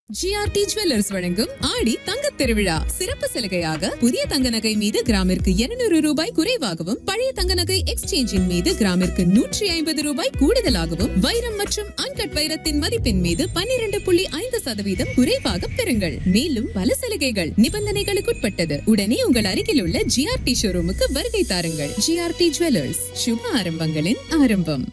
GRT jewellers வழங்கும் ஆடி தங்கத் திருவிழா சிறப்பு சலுகையாக புதிய தங்க நகை மீது கிராமிற்கு 200 ரூபாய் குறைவாகவும் பழைய தங்க நகை எக்ஸ்சேஞ்சின் மீது கிராமிற்கு நூற்றி ஐம்பது ரூபாய் கூடுதலாகவும் வைரம் மற்றும் அன்கட் வைரத்தின் மதிப்பின் மீது 12.5% புள்ளி ஐந்து சதவீதம் குறைவாக பெறுங்கள் மேலும் பல சலுகைகள் நிபந்தனைகளுக்குட்பட்டது உடனே உங்கள் அருகில் உள்ள ஜிஆர்டி ஷோரூமுக்கு வருகை தாருங்கள் ஜிஆர்டி ஜுவல்லர்ஸ் சுப ஆரம்பங்களின் ஆரம்பம்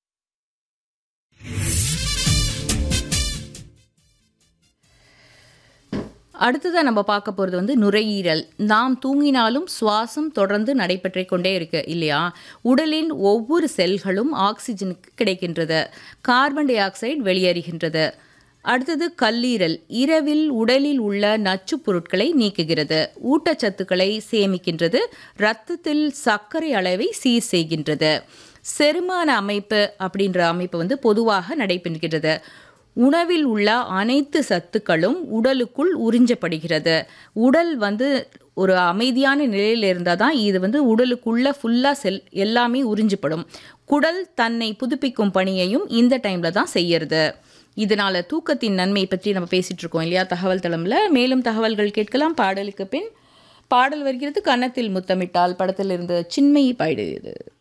அடுத்ததாக நம்ம பார்க்க போகிறது வந்து நுரையீரல் நாம் தூங்கினாலும் சுவாசம் தொடர்ந்து நடைபெற்று கொண்டே இருக்கு இல்லையா உடலின் ஒவ்வொரு செல்களும் ஆக்சிஜனுக்கு கிடைக்கின்றது கார்பன் டை ஆக்சைடு வெளியேறுகின்றது அடுத்தது கல்லீரல் இரவில் உடலில் உள்ள நச்சுப் பொருட்களை நீக்குகிறது ஊட்டச்சத்துக்களை சேமிக்கின்றது இரத்தத்தில் சர்க்கரை அளவை சீர் செய்கின்றது செரிமான அமைப்பு அப்படின்ற அமைப்பு வந்து பொதுவாக நடைபெறுகிறது உணவில் உள்ள அனைத்து சத்துக்களும் உடலுக்குள் உறிஞ்சப்படுகிறது உடல் வந்து ஒரு அமைதியான நிலையில் இருந்தால் தான் இது வந்து உடலுக்குள்ள ஃபுல்லாக செல் எல்லாமே உறிஞ்சப்படும் குடல் தன்னை புதுப்பிக்கும் பணியையும் இந்த டைமில் தான் செய்யறது இதனால தூக்கத்தின் நன்மை பற்றி நம்ம பேசிட்டு இருக்கோம் இல்லையா தகவல் தளம்ல மேலும் தகவல்கள் கேட்கலாம் பாடலுக்கு பின் பாடல் வருகிறது கன்னத்தில் முத்தமிட்டால் படத்தில் இருந்து சின்மை பாடுகிறது